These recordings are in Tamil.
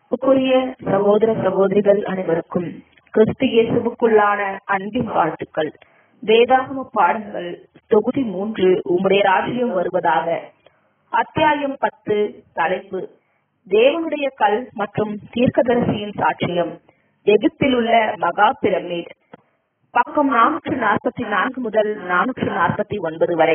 அன்புக்குரிய சகோதர சகோதரிகள் அனைவருக்கும் கிறிஸ்து இயேசுவுக்குள்ளான அன்பின் வாழ்த்துக்கள் வேதாகம பாடங்கள் தொகுதி மூன்று உம்முடைய ராஜ்யம் வருவதாக அத்தியாயம் பத்து தலைப்பு தேவனுடைய கல் மற்றும் தீர்க்கதரிசியின் சாட்சியம் எகிப்தில் உள்ள மகா பிரமிட் பக்கம் நானூற்று நாற்பத்தி நான்கு முதல் நானூற்று நாற்பத்தி ஒன்பது வரை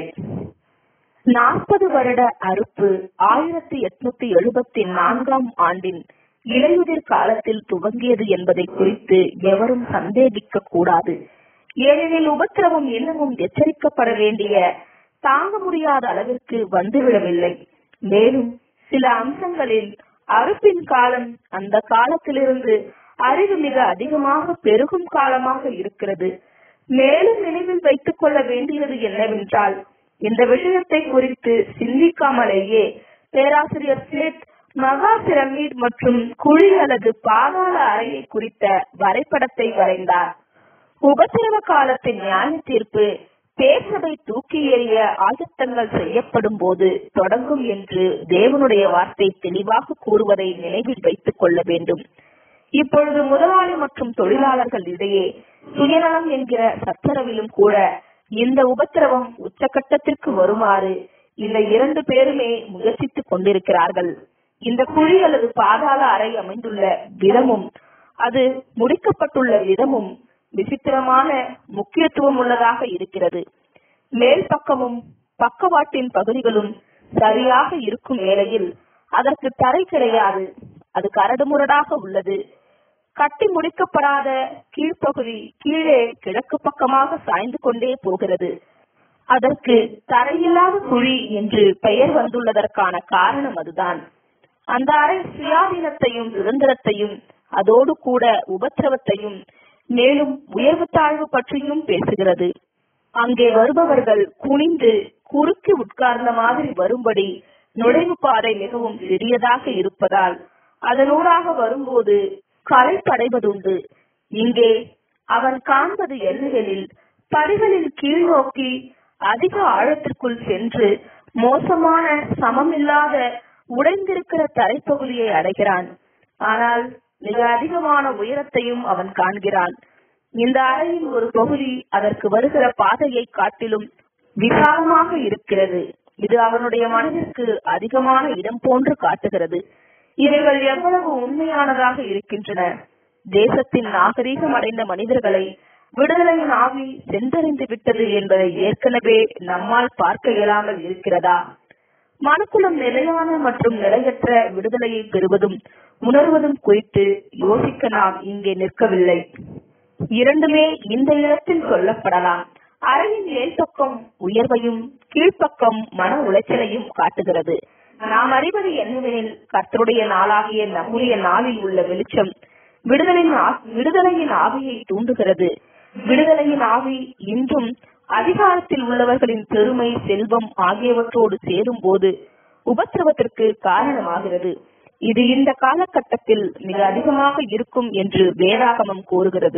நாற்பது வருட அறுப்பு ஆயிரத்தி எட்நூத்தி எழுபத்தி நான்காம் ஆண்டின் இலையுதிர் காலத்தில் துவங்கியது என்பதை குறித்து எவரும் சந்தேகிக்க கூடாது ஏனெனில் உபத்திரவம் இன்னமும் எச்சரிக்கப்பட வேண்டிய தாங்க முடியாத அளவிற்கு வந்துவிடவில்லை மேலும் சில அம்சங்களில் அறுப்பின் காலம் அந்த காலத்திலிருந்து அறிவு மிக அதிகமாக பெருகும் காலமாக இருக்கிறது மேலும் நினைவில் வைத்துக் கொள்ள வேண்டியது என்னவென்றால் இந்த விஷயத்தை குறித்து சிந்திக்காமலேயே பேராசிரியர் ஸ்மித் மகா பிரமிட் மற்றும் குழி அல்லது பாதாள அறையை குறித்த வரைபடத்தை வரைந்தார் உபத்திரவ காலத்தின் நியாய தீர்ப்பு பேசவை தூக்கி எறிய ஆயத்தங்கள் செய்யப்படும் போது தொடங்கும் என்று தேவனுடைய வார்த்தை தெளிவாக கூறுவதை நினைவில் வைத்துக் கொள்ள வேண்டும் இப்பொழுது முதலாளி மற்றும் தொழிலாளர்கள் இடையே சுயநலம் என்கிற சச்சரவிலும் கூட இந்த உபத்திரவம் உச்சகட்டத்திற்கு வருமாறு இந்த இரண்டு பேருமே முயற்சித்துக் கொண்டிருக்கிறார்கள் இந்த குழி அல்லது பாதாள அறை அமைந்துள்ள விதமும் அது முடிக்கப்பட்டுள்ள விதமும் விசித்திரமான முக்கியத்துவம் உள்ளதாக இருக்கிறது மேல் பக்கமும் பக்கவாட்டின் பகுதிகளும் சரியாக இருக்கும் வேளையில் அதற்கு தரை கிடையாது அது கரடுமுரடாக உள்ளது கட்டி முடிக்கப்படாத கீழ்ப்பகுதி கீழே கிழக்கு பக்கமாக சாய்ந்து கொண்டே போகிறது அதற்கு தரையில்லாத குழி என்று பெயர் வந்துள்ளதற்கான காரணம் அதுதான் அந்த அறை சுயாதீனத்தையும் சுதந்திரத்தையும் அதோடு கூட உபத்திரவத்தையும் மேலும் உயர்வு தாழ்வு பற்றியும் பேசுகிறது அங்கே வருபவர்கள் குனிந்து குறுக்கி உட்கார்ந்த மாதிரி வரும்படி நுழைவு பாதை மிகவும் சிறியதாக இருப்பதால் அதனூடாக வரும்போது களைப்படைவதுண்டு இங்கே அவன் காண்பது என்னவெனில் படிகளில் கீழ் நோக்கி அதிக ஆழத்திற்குள் சென்று மோசமான சமமில்லாத உடைந்திருக்கிற தரைப்பகுதியை அடைகிறான் ஆனால் மிக அதிகமான உயரத்தையும் அவன் காண்கிறான் இந்த அறையின் ஒரு பகுதி அதற்கு வருகிற பாதையை காட்டிலும் விசாலமாக இருக்கிறது இது அவனுடைய மனதிற்கு அதிகமான இடம் போன்று காட்டுகிறது இவைகள் எவ்வளவு உண்மையானதாக இருக்கின்றன தேசத்தின் நாகரீகம் அடைந்த மனிதர்களை விடுதலையின் ஆவி சென்றறிந்து விட்டது என்பதை ஏற்கனவே நம்மால் பார்க்க இயலாமல் இருக்கிறதா மனக்குலம் நிலையான மற்றும் நிலையற்ற விடுதலையை பெறுவதும் உணர்வதும் குறித்து யோசிக்க நாம் இங்கே நிற்கவில்லை இரண்டுமே இந்த இடத்தில் சொல்லப்படலாம் அறையின் மேல்பக்கம் உயர்வையும் கீழ்ப்பக்கம் மன உளைச்சலையும் காட்டுகிறது நாம் அறிவது என்னவெனில் கர்த்தருடைய நாளாகிய நம்முடைய நாளில் உள்ள வெளிச்சம் விடுதலையின் விடுதலையின் ஆவியை தூண்டுகிறது விடுதலையின் ஆவி இன்றும் அதிகாரத்தில் உள்ளவர்களின் பெருமை செல்வம் ஆகியவற்றோடு சேரும் போது உபத்திரவத்திற்கு காரணமாகிறது இது இந்த காலகட்டத்தில் மிக அதிகமாக இருக்கும் என்று வேதாகமம் கூறுகிறது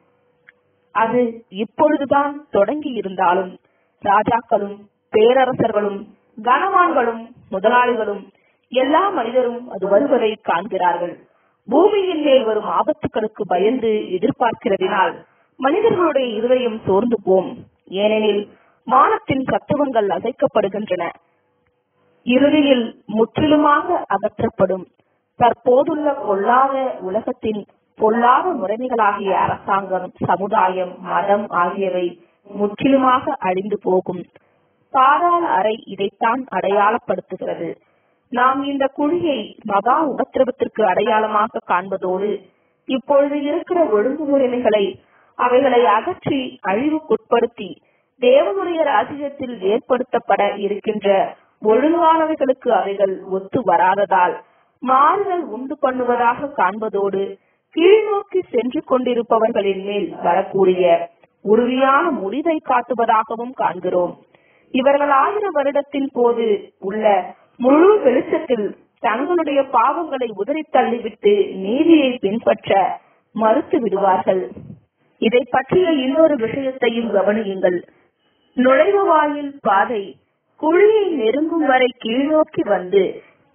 அது இப்பொழுதுதான் தொடங்கி இருந்தாலும் ராஜாக்களும் பேரரசர்களும் கனவான்களும் முதலாளிகளும் எல்லா மனிதரும் அது வருவதை காண்கிறார்கள் பூமியின் மேல் வரும் ஆபத்துக்களுக்கு பயந்து எதிர்பார்க்கிறதினால் மனிதர்களுடைய இருதயம் சோர்ந்து போம் ஏனெனில் வானத்தின் சத்துவங்கள் அசைக்கப்படுகின்றன இறுதியில் முற்றிலுமாக அகற்றப்படும் தற்போதுள்ள பொல்லாத உலகத்தின் பொல்லாத முறைமைகளாகிய அரசாங்கம் சமுதாயம் மதம் ஆகியவை முற்றிலுமாக அழிந்து போகும் பாதாள அறை இதைத்தான் அடையாளப்படுத்துகிறது நாம் இந்த குழியை மகா உபத்திரவத்திற்கு அடையாளமாக காண்பதோடு இப்பொழுது இருக்கிற ஒழுங்குமுறைமைகளை அவைகளை அகற்றி அழிவுக்குட்படுத்தி தேவனுடைய ராஜ்யத்தில் ஏற்படுத்தப்பட இருக்கின்ற ஒழுங்கானவைகளுக்கு அவைகள் ஒத்து வராததால் மாறுதல் உண்டு பண்ணுவதாக காண்பதோடு கீழ்நோக்கி சென்று கொண்டிருப்பவர்களின் மேல் வரக்கூடிய உறுதியான முடிவை காட்டுவதாகவும் காண்கிறோம் இவர்கள் ஆயிரம் வருடத்தின் போது உள்ள முழு வெளிச்சத்தில் தங்களுடைய பாவங்களை உதறி தள்ளிவிட்டு நீதியை பின்பற்ற மறுத்து விடுவார்கள் இதை பற்றிய இன்னொரு விஷயத்தையும் கவனியுங்கள் நுழைவு வாயில் பாதை குழியை நெருங்கும் வரை கீழ்நோக்கி வந்து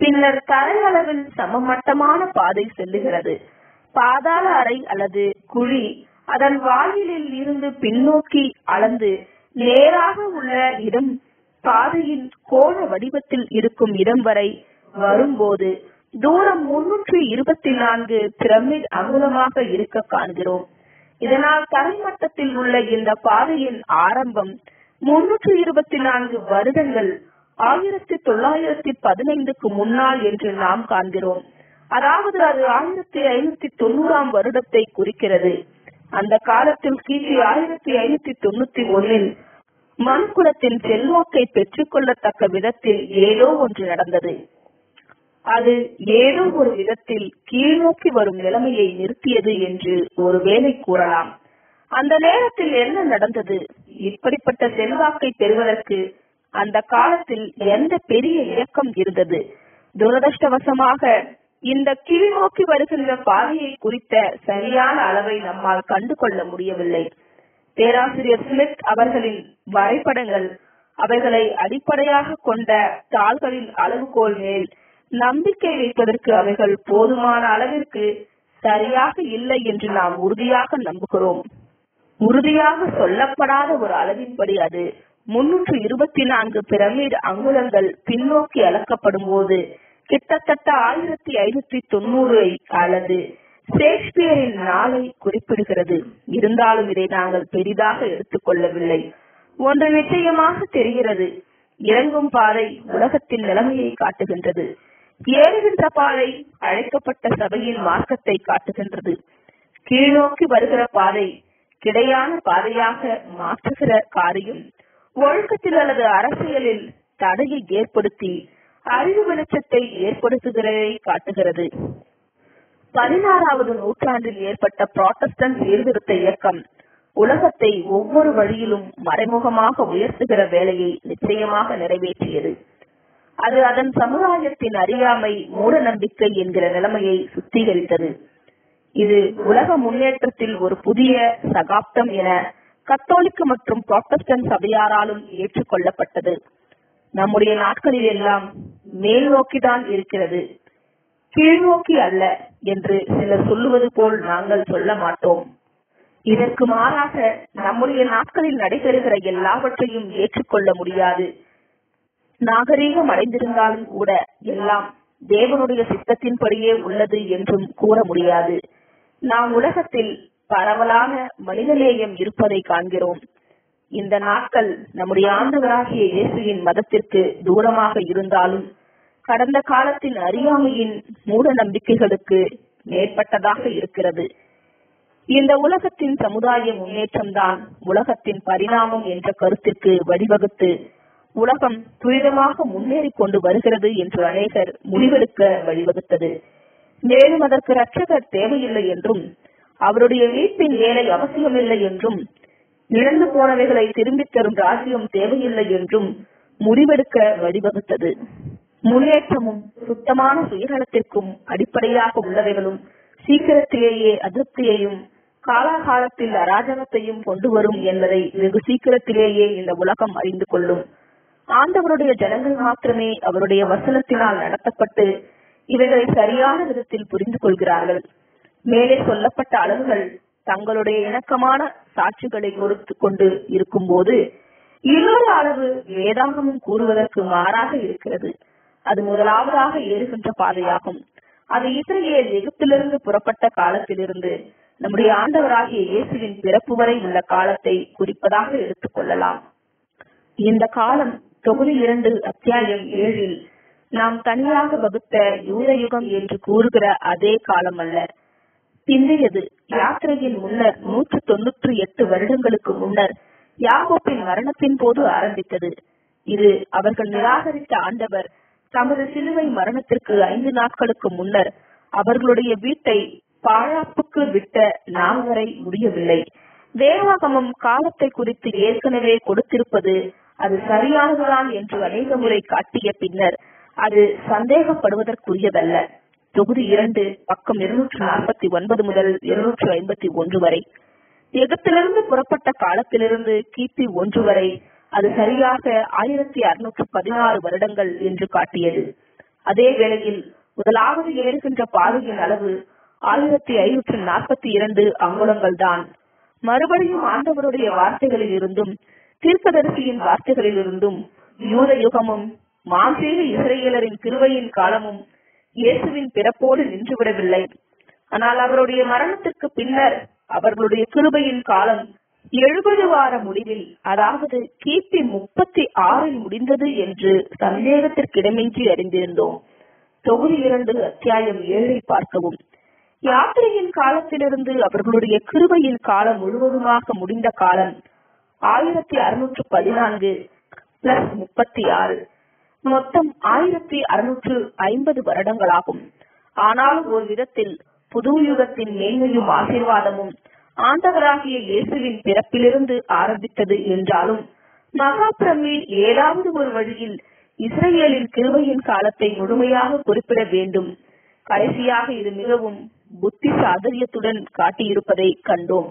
பின்னர் தரையளவில் சமமட்டமான பாதை செல்லுகிறது பாதாள அறை அல்லது குழி அதன் வாயிலில் இருந்து பின்னோக்கி அளந்து நேராக உள்ள இடம் பாதையின் கோண வடிவத்தில் இருக்கும் இடம் வரை வரும்போது தூரம் முன்னூற்றி இருபத்தி நான்கு பிரமிட் அங்குலமாக இருக்க காண்கிறோம் இதனால் தரைமட்டத்தில் உள்ள இந்த பாதையின் ஆரம்பம் முன்னூற்றி இருபத்தி நான்கு வருடங்கள் ஆயிரத்தி தொள்ளாயிரத்தி பதினைந்துக்கு முன்னால் என்று நாம் காண்கிறோம் அதாவது அது ஆயிரத்தி ஐநூத்தி தொண்ணூறாம் வருடத்தை குறிக்கிறது அந்த காலத்தில் கிபி ஆயிரத்தி ஐநூத்தி தொண்ணூத்தி ஒன்னில் மண்குலத்தின் செல்வாக்கை பெற்றுக்கொள்ளத்தக்க விதத்தில் ஏதோ ஒன்று நடந்தது அது ஏதோ ஒரு விதத்தில் கீழ்நோக்கி வரும் நிலைமையை நிறுத்தியது என்று ஒருவேளை கூறலாம் அந்த நேரத்தில் என்ன நடந்தது இப்படிப்பட்ட செல்வாக்கை பெறுவதற்கு அந்த காலத்தில் எந்த பெரிய இயக்கம் இருந்தது துரதிருஷ்டவசமாக இந்த கீழ்நோக்கி வருகின்ற பாதையை குறித்த சரியான அளவை நம்மால் கண்டு கொள்ள முடியவில்லை பேராசிரியர் ஸ்மித் அவர்களின் வரைபடங்கள் அவைகளை அடிப்படையாக கொண்ட தாள்களின் அளவுகோல் மேல் நம்பிக்கை வைப்பதற்கு அவைகள் போதுமான அளவிற்கு சரியாக இல்லை என்று நாம் உறுதியாக நம்புகிறோம் உறுதியாக சொல்லப்படாத ஒரு அளவின்படி அது முன்னூற்று இருபத்தி நான்கு பிரமிட் அங்குலங்கள் பின்னோக்கி அளக்கப்படும் போது கிட்டத்தட்ட ஆயிரத்தி ஐநூத்தி தொண்ணூறு அல்லது ஷேக்ஸ்பியரின் நாளை குறிப்பிடுகிறது இருந்தாலும் இதை நாங்கள் பெரிதாக எடுத்துக்கொள்ளவில்லை ஒன்று நிச்சயமாக தெரிகிறது இறங்கும் பாதை உலகத்தின் நிலைமையை காட்டுகின்றது ஏறுகின்ற பாதை அழைக்கப்பட்ட சபையின் மார்க்கத்தை காட்டுகின்றது கீழ்நோக்கி வருகிற பாதை கிடையான பாதையாக மாற்றுகிற காரியம் ஒழுக்கத்தில் அல்லது அரசியலில் தடையை ஏற்படுத்தி அறிவு வெளிச்சத்தை ஏற்படுத்துகிறதை காட்டுகிறது பதினாறாவது நூற்றாண்டில் ஏற்பட்ட புராட்டஸ்டன்ட் சீர்திருத்த இயக்கம் உலகத்தை ஒவ்வொரு வழியிலும் மறைமுகமாக உயர்த்துகிற வேலையை நிச்சயமாக நிறைவேற்றியது அது அதன் சமுதாயத்தின் அறியாமை மூட நம்பிக்கை என்கிற நிலைமையை சுத்திகரித்தது இது உலக முன்னேற்றத்தில் ஒரு புதிய சகாப்தம் என கத்தோலிக்க மற்றும் புராட்டஸ்டன்ட் சபையாராலும் ஏற்றுக்கொள்ளப்பட்டது நம்முடைய நாட்களில் எல்லாம் மேல் நோக்கிதான் இருக்கிறது கீழ்நோக்கி அல்ல என்று சிலர் சொல்லுவது போல் நாங்கள் சொல்ல மாட்டோம் இதற்கு மாறாக நம்முடைய நாட்களில் நடைபெறுகிற எல்லாவற்றையும் ஏற்றுக்கொள்ள முடியாது நாகரீகம் அடைந்திருந்தாலும் கூட எல்லாம் தேவனுடைய சித்தத்தின்படியே உள்ளது என்றும் கூற முடியாது நாம் உலகத்தில் பரவலான மனிதநேயம் இருப்பதை காண்கிறோம் இந்த நாட்கள் நம்முடைய ஆண்டவராகிய இயேசுவின் மதத்திற்கு தூரமாக இருந்தாலும் கடந்த காலத்தின் அறியாமையின் மூட நம்பிக்கைகளுக்கு மேற்பட்டதாக இருக்கிறது இந்த உலகத்தின் சமுதாய முன்னேற்றம் தான் உலகத்தின் பரிணாமம் என்ற கருத்திற்கு வழிவகுத்து உலகம் துரிதமாக முன்னேறி கொண்டு வருகிறது என்று அநேகர் முடிவெடுக்க வழிவகுத்தது மேலும் அதற்கு ரட்சகர் தேவையில்லை என்றும் அவருடைய மீட்பின் வேலை அவசியமில்லை என்றும் இழந்து போனவைகளை திரும்பித் தரும் ராஜ்யம் தேவையில்லை என்றும் முடிவெடுக்க வழிவகுத்தது முன்னேற்றமும் சுத்தமான சுயநலத்திற்கும் அடிப்படையாக உள்ளவைகளும் சீக்கிரத்திலேயே அதிருப்தியையும் காலாகாலத்தில் அராஜகத்தையும் கொண்டு வரும் என்பதை வெகு சீக்கிரத்திலேயே இந்த உலகம் அறிந்து கொள்ளும் ஆண்டவருடைய ஜனங்கள் மாத்திரமே அவருடைய வசனத்தினால் நடத்தப்பட்டு இவைகளை சரியான விதத்தில் புரிந்து கொள்கிறார்கள் மேலே சொல்லப்பட்ட அளவுகள் தங்களுடைய இணக்கமான சாட்சிகளை கொடுத்து கொண்டு இருக்கும் போது இன்னொரு அளவு வேதாகமும் கூறுவதற்கு மாறாக இருக்கிறது அது முதலாவதாக ஏறுகின்ற பாதையாகும் அது இஸ்ரேல் எகிப்திலிருந்து புறப்பட்ட காலத்திலிருந்து நம்முடைய ஆண்டவராகிய இயேசுவின் பிறப்பு வரை உள்ள காலத்தை குறிப்பதாக எடுத்துக் கொள்ளலாம் இந்த காலம் தொகுதி இரண்டு அத்தியாயம் ஏழில் நாம் தனியாக வகுத்த யூத யுகம் என்று கூறுகிற அதே காலம் அல்ல பிந்தையது யாத்திரையின் முன்னர் நூற்று தொன்னூற்றி எட்டு வருடங்களுக்கு முன்னர் யாகோப்பின் மரணத்தின் போது ஆரம்பித்தது இது அவர்கள் நிராகரித்த ஆண்டவர் தமது சிலுவை மரணத்திற்கு ஐந்து நாட்களுக்கு முன்னர் அவர்களுடைய வீட்டை பாழாப்புக்கு விட்ட நாள் வரை முடியவில்லை வேதாகமம் காலத்தை குறித்து ஏற்கனவே கொடுத்திருப்பது அது சரியானதுதான் என்று அநேக முறை காட்டிய பின்னர் அது சந்தேகப்படுவதற்குரியதல்ல தொகுதி இரண்டு பக்கம் இருநூற்று நாற்பத்தி ஒன்பது முதல் இருநூற்று ஐம்பத்தி ஒன்று வரை எகிப்திலிருந்து புறப்பட்ட காலத்திலிருந்து கிபி ஒன்று வரை அது சரியாக ஆயிரத்தி அறுநூற்று பதினாறு வருடங்கள் என்று காட்டியது அதே வேளையில் முதலாவது ஏறுகின்ற பாதையின் அளவு ஆயிரத்தி ஐநூற்று நாற்பத்தி இரண்டு அங்குலங்கள் தான் மறுபடியும் ஆண்டவருடைய வார்த்தைகளில் இருந்தும் தீர்க்கதரிசியின் வார்த்தைகளில் இருந்தும் யூத யுகமும் மாசேக இஸ்ரேலரின் கிருபையின் காலமும் இயேசுவின் பிறப்போடு நின்றுவிடவில்லை ஆனால் அவருடைய மரணத்திற்கு பின்னர் அவர்களுடைய கிருபையின் காலம் எழுபது வார முடிவில் அதாவது கிபி முப்பத்தி ஆறில் முடிந்தது என்று சந்தேகத்திற்கிடமின்றி அறிந்திருந்தோம் தொகுதி இரண்டு அத்தியாயம் ஏழை பார்க்கவும் யாத்திரையின் காலத்திலிருந்து அவர்களுடைய கிருபையின் காலம் முழுவதுமாக முடிந்த காலம் ஆயிரத்தி அறுநூற்று பதினான்கு பிளஸ் முப்பத்தி ஆறு மொத்தம் ஆயிரத்தி அறுநூற்று ஐம்பது வருடங்களாகும் ஆனாலும் ஒரு விதத்தில் புது யுகத்தின் மேன்மையும் ஆசீர்வாதமும் ஆண்டவராகிய இயேசுவின் பிறப்பிலிருந்து ஆரம்பித்தது என்றாலும் மகாபிரமில் ஏதாவது ஒரு வழியில் இஸ்ரேலின் கிருபையின் காலத்தை முழுமையாக குறிப்பிட வேண்டும் கடைசியாக இது மிகவும் புத்தி சாதுரியத்துடன் காட்டியிருப்பதை கண்டோம்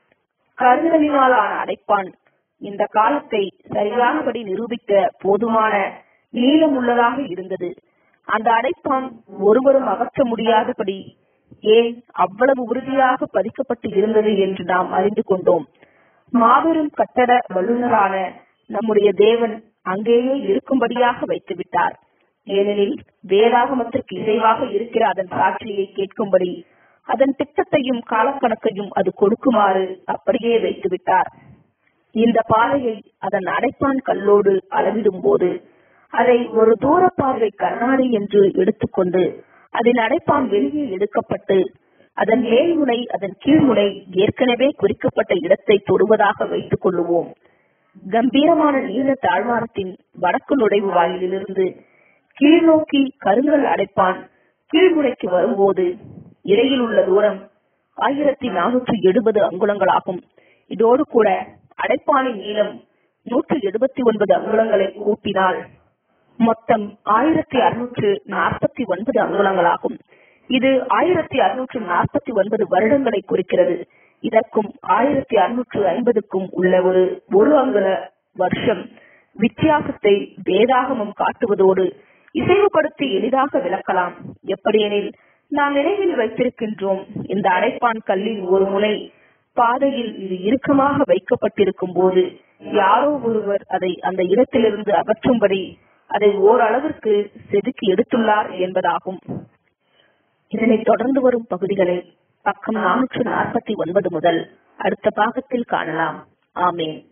கருதலினாலான அடைப்பான் இந்த காலத்தை சரியானபடி நிரூபிக்க போதுமான நீளமுள்ளதாக இருந்தது அந்த அடைப்பான் ஒருவரும் அகற்ற முடியாதபடி ஏன் அவ்வளவு உறுதியாக பதிக்கப்பட்டு இருந்தது என்று நாம் அறிந்து கொண்டோம் மாபெரும் கட்டட வல்லுநரான நம்முடைய தேவன் அங்கேயே இருக்கும்படியாக வைத்து விட்டார் ஏனெனில் வேதாகமத்திற்கு இசைவாக இருக்கிற அதன் சாட்சியை கேட்கும்படி அதன் திட்டத்தையும் காலக்கணக்கையும் அது கொடுக்குமாறு அப்படியே வைத்து விட்டார் இந்த பாதையை அதன் அடைப்பான் கல்லோடு அளவிடும் போது அதை ஒரு தூர பார்வை கண்ணாடி என்று எடுத்துக்கொண்டு அதன் அடைப்பான் வெளியே எடுக்கப்பட்டு அதன் மேல்முனை அதன் கீழ்முனை ஏற்கனவே குறிக்கப்பட்ட இடத்தை தொடுவதாக வைத்துக் கொள்ளுவோம் கம்பீரமான நீல தாழ்வாரத்தின் வடக்கு நுழைவு வாயிலிருந்து கீழ்நோக்கி கருங்கல் அடைப்பான் கீழ்முனைக்கு வரும்போது இடையில் உள்ள தூரம் ஆயிரத்தி நானூற்றி எழுபது அங்குலங்களாகும் இதோடு கூட அடைப்பானின் நீளம் நூற்று எழுபத்தி ஒன்பது அங்குலங்களை கூட்டினால் மொத்தம் ஆயிரத்தி அறுநூற்று நாற்பத்தி ஒன்பது அங்குலங்களாகும் இது ஆயிரத்தி அறுநூற்று நாற்பத்தி ஒன்பது வருடங்களை குறிக்கிறது இதற்கும் ஆயிரத்தி அறுநூற்று ஐம்பதுக்கும் உள்ள ஒரு ஒரு அங்குல வருஷம் வித்தியாசத்தை வேதாகமம் காட்டுவதோடு இசைவுபடுத்தி எளிதாக விளக்கலாம் எப்படியெனில் நாம் நினைவில் வைத்திருக்கின்றோம் இந்த அடைப்பான் கல்லின் ஒரு முனை பாதையில் இது இறுக்கமாக வைக்கப்பட்டிருக்கும் போது யாரோ ஒருவர் அதை அந்த இடத்திலிருந்து அகற்றும்படி அதை ஓரளவிற்கு செதுக்கி எடுத்துள்ளார் என்பதாகும் இதனைத் தொடர்ந்து வரும் பகுதிகளை பக்கம் நானூற்று நாற்பத்தி ஒன்பது முதல் அடுத்த பாகத்தில் காணலாம் ஆமேன்